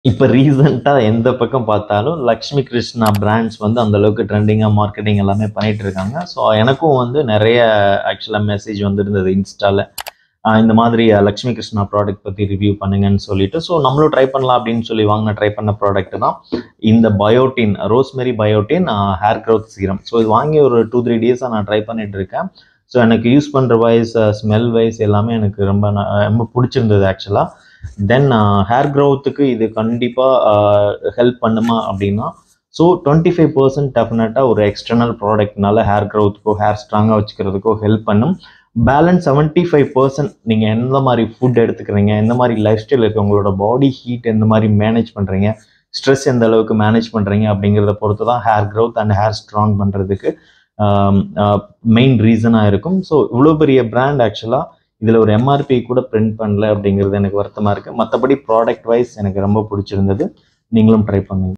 இப்போ ரீசெண்டாக எந்த பக்கம் பார்த்தாலும் லக்ஷ்மி கிருஷ்ணா பிராண்ட்ஸ் வந்து அந்த அளவுக்கு ட்ரெண்டிங்காக மார்க்கெட்டிங் எல்லாமே பண்ணிட்டு இருக்காங்க ஸோ எனக்கும் வந்து நிறைய ஆக்சுவலாக மெசேஜ் வந்திருந்தது இன்ஸ்டாவில் இந்த மாதிரி அஹ், லக்ஷ்மி கிருஷ்ணா ப்ராடக்ட் பற்றி ரிவ்யூ பண்ணுங்கன்னு சொல்லிட்டு ஸோ நம்மளும் ட்ரை பண்ணலாம் அப்படின்னு சொல்லி வாங்கின ட்ரை பண்ண ப்ராடக்ட் தான் இந்த biotin rosemary biotin hair growth serum so இது வாங்கி ஒரு டூ த்ரீ டேஸாக நான் ட்ரை பண்ணிட்டு இருக்கேன் ஸோ எனக்கு யூஸ் பண்ணுற வைஸ் ஸ்மெல் வைஸ் எல்லாமே எனக்கு ரொம்ப ந- ரொம்ப பிடிச்சிருந்தது ஆக்சுவலாக தென் ஹேர் க்ரோத்துக்கு இது கண்டிப்பாக ஹெல்ப் பண்ணுமா அப்படின்னா ஸோ டுவெண்ட்டி ஃபைவ் பர்சன்ட் டெஃபினட்டாக ஒரு எக்ஸ்டர்னல் ப்ராடக்ட்னால ஹேர் க்ரோத்துக்கோ ஹேர் ஸ்ட்ராங்காக வச்சுக்கிறதுக்கோ ஹெல்ப் பண்ணும் பேலன்ஸ் செவன்ட்டி ஃபைவ் பர்சன்ட் நீங்கள் எந்த மாதிரி ஃபுட் எடுத்துக்கிறீங்க எந்த மாதிரி லைஃப் ஸ்டைல் இருக்குது உங்களோட பாடி ஹீட் எந்த மாதிரி மேனேஜ் பண்ணுறீங்க ஸ்ட்ரெஸ் எந்த அளவுக்கு மேனேஜ் பண்ணுறீங்க அப்படிங்கிறத பொறுத்து தான் hair growth and hair strong பண்ணுறதுக்கு மெயின் ரீசனாக இருக்கும் ஸோ இவ்வளோ பெரிய பிராண்ட் ஆக்சுவலாக இதில் ஒரு எம்ஆர்பி கூட பிரிண்ட் பண்ணல அப்படிங்கிறது எனக்கு வருத்தமாக இருக்குது மற்றபடி ப்ராடக்ட் வைஸ் எனக்கு ரொம்ப பிடிச்சிருந்தது நீங்களும் ட்ரை பண்ணுங்க